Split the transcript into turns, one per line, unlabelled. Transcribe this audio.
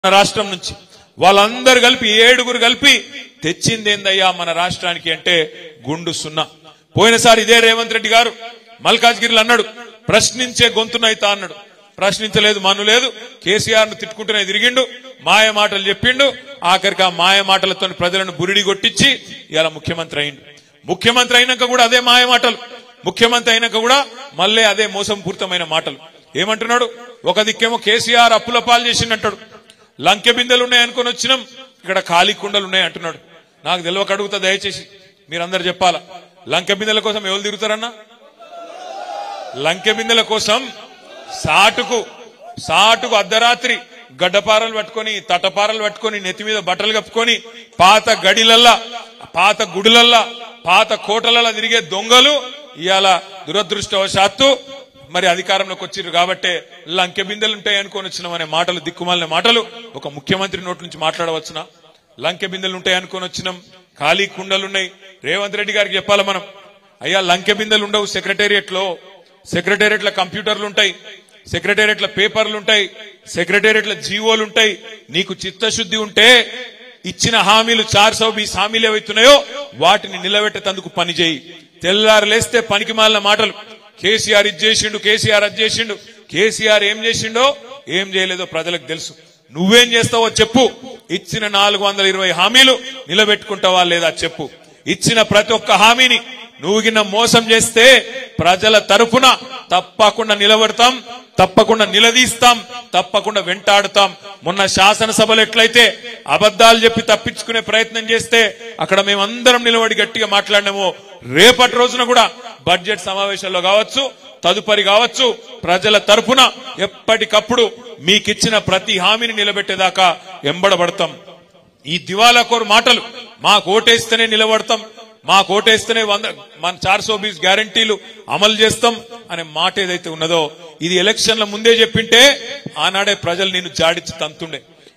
మన రాష్ట్రం నుంచి వాళ్ళందరూ కలిపి ఏడుగురు కలిపి తెచ్చిందేందయ్యా మన రాష్ట్రానికి అంటే గుండు సున్నా పోయినసారి ఇదే రేవంత్ రెడ్డి గారు మల్కాజ్గిరిలో అన్నాడు ప్రశ్నించే గొంతునైతా అన్నాడు ప్రశ్నించలేదు మను లేదు కేసీఆర్ ను తిట్టుకుంటూనే తిరిగిండు మాయ మాటలు చెప్పిండు ఆఖరికి ఆ మాయ మాటలతో ప్రజలను బురిడి కొట్టించి ఇలా ముఖ్యమంత్రి అయిండు ముఖ్యమంత్రి అయినాక కూడా అదే మాయ మాటలు ముఖ్యమంత్రి అయినాక కూడా మళ్ళీ అదే మోసంపూరితమైన మాటలు ఏమంటున్నాడు ఒక దిక్కేమో కేసీఆర్ అప్పుల పాలు చేసిండంటాడు లంకె బిందెలు ఉన్నాయి అనుకుని వచ్చినాం ఇక్కడ ఖాళీ కుండలు ఉన్నాయి అంటున్నాడు నాకు తెలియక అడుగుతా దయచేసి మీరందరు చెప్పాలా లంకె బిందెల కోసం ఎవరు తిరుగుతారన్నా లంకె బిందెల కోసం సాటుకు సాటుకు అర్ధరాత్రి గడ్డపారలు పట్టుకొని తటపారలు పట్టుకొని నెత్తి మీద బట్టలు కప్పుకొని పాత గడిలల్లా పాత గుడులల్లా పాత కోటలల్లా తిరిగే దొంగలు ఇవాళ దురదృష్టవశాత్తు మరి అధికారంలోకి వచ్చిర్రు కాబట్టే లంకె బిందెలు ఉంటాయి అనుకొని వచ్చినాం అనే మాటలు దిక్కుమాలిన మాటలు ఒక ముఖ్యమంత్రి నోటి నుంచి మాట్లాడవచ్చునా లంకె బిందెలు ఉంటాయి అనుకొని వచ్చినాం ఖాళీ కుండలున్నాయి రేవంత్ రెడ్డి గారికి చెప్పాలి మనం అయ్యా లంకె బిందెలు ఉండవు సెక్రటేరియట్ లో సెక్రటేరియట్ లో కంప్యూటర్లు ఉంటాయి సెక్రటేరియట్ లో పేపర్లు ఉంటాయి సెక్రటేరియట్ లో జీవోలు ఉంటాయి నీకు చిత్తశుద్ధి ఉంటే ఇచ్చిన హామీలు చార్ సౌ బీస్ హామీలు ఏవైతున్నాయో వాటిని నిలబెట్టేందుకు పని చేయి తెల్లారు లేస్తే పనికి మాలిన మాటలు కేసీఆర్ ఇది చేసిండు కేసీఆర్ అది చేసిండు కేసీఆర్ ఏం చేసిండో ఏం చేయలేదో ప్రజలకు తెలుసు నువ్వేం చేస్తావో చెప్పు ఇచ్చిన నాలుగు వందల ఇరవై హామీలు నిలబెట్టుకుంటావా లేదా చెప్పు ఇచ్చిన ప్రతి ఒక్క హామీని నువ్వు గిన్న మోసం చేస్తే ప్రజల తరపున తప్పకుండా నిలబడతాం తప్పకుండా నిలదీస్తాం తప్పకుండా వెంటాడుతాం మొన్న శాసనసభలో ఎట్లయితే అబద్ధాలు చెప్పి తప్పించుకునే ప్రయత్నం చేస్తే అక్కడ మేమందరం నిలబడి గట్టిగా మాట్లాడినామో రేపటి రోజున కూడా బడ్జెట్ సమావేశాల్లో కావచ్చు తదుపరి కావచ్చు ప్రజల తరపున ఎప్పటికప్పుడు మీకిచ్చిన ప్రతి హామీని నిలబెట్టేదాకా ఎంబడబడతాం ఈ దివాలా కోరు మాటలు మాకు ఓటేస్తేనే నిలబడతాం మాకు ఓటేస్తేనే వంద మన చార్ సో బీస్ గ్యారంటీలు అమలు చేస్తాం అనే మాట ఏదైతే ఉన్నదో ఇది ఎలక్షన్ల ముందే చెప్పింటే ఆనాడే ప్రజలు నిన్ను జాడించి తంతుండే